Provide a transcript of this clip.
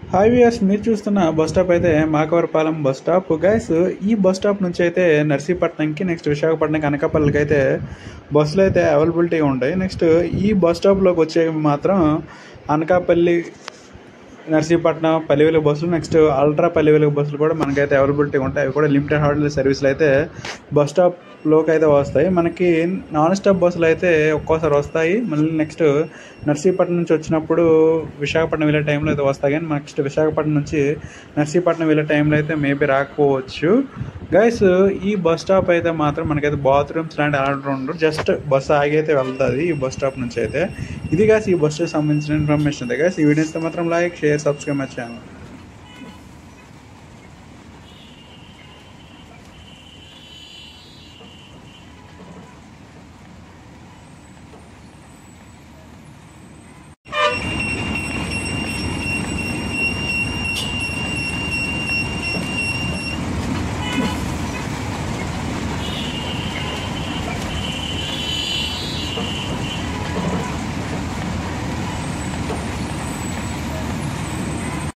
hi viewers మీరు చూస్తున్న bus stop అయితే మాకవరపాలెం బస్ స్టాప్ గైస్ ఈ బస్ స్టాప్ నుంచి అయితే నర్సీపట్నంకి నెక్స్ట్ విశాఖపట్నంకి అనకాపల్లికి అయితే బస్సులు అయితే అవైలబిలిటీ ఉంటాయి నెక్స్ట్ ఈ బస్ స్టాప్లోకి వచ్చే మాత్రం అనకాపల్లి నర్సీపట్నం పల్లి వెలుగు బస్సులు నెక్స్ట్ అల్ట్రా పల్లి వెలుగు బస్సులు కూడా మనకైతే అవైలబిలిటీ ఉంటాయి అవి కూడా లిమిటెడ్ హార్డర్ సర్వీసులు అయితే బస్ స్టాప్లోకి అయితే వస్తాయి మనకి నాన్ స్టాప్ బస్సులు అయితే ఒక్కోసారి వస్తాయి మళ్ళీ నెక్స్ట్ నర్సీపట్నం నుంచి వచ్చినప్పుడు విశాఖపట్నం వెళ్ళే టైంలో అయితే వస్తాయి కానీ నెక్స్ట్ విశాఖపట్నం నుంచి నర్సీపట్నం వెళ్ళే టైంలో అయితే మేబీ రాకపోవచ్చు గైస్ ఈ బస్ స్టాప్ అయితే మాత్రం మనకైతే బాత్రూమ్స్ లాంటి అలాంటి ఉండవు జస్ట్ బస్ ఆగి అయితే వెళ్తుంది ఈ బస్ స్టాప్ నుంచి అయితే ఇది గాస్ ఈ బస్ సంబంధించిన ఇన్ఫర్మేషన్ అయితే గాస్ ఈ వీడియోస్ మాత్రం like share subscribe my channel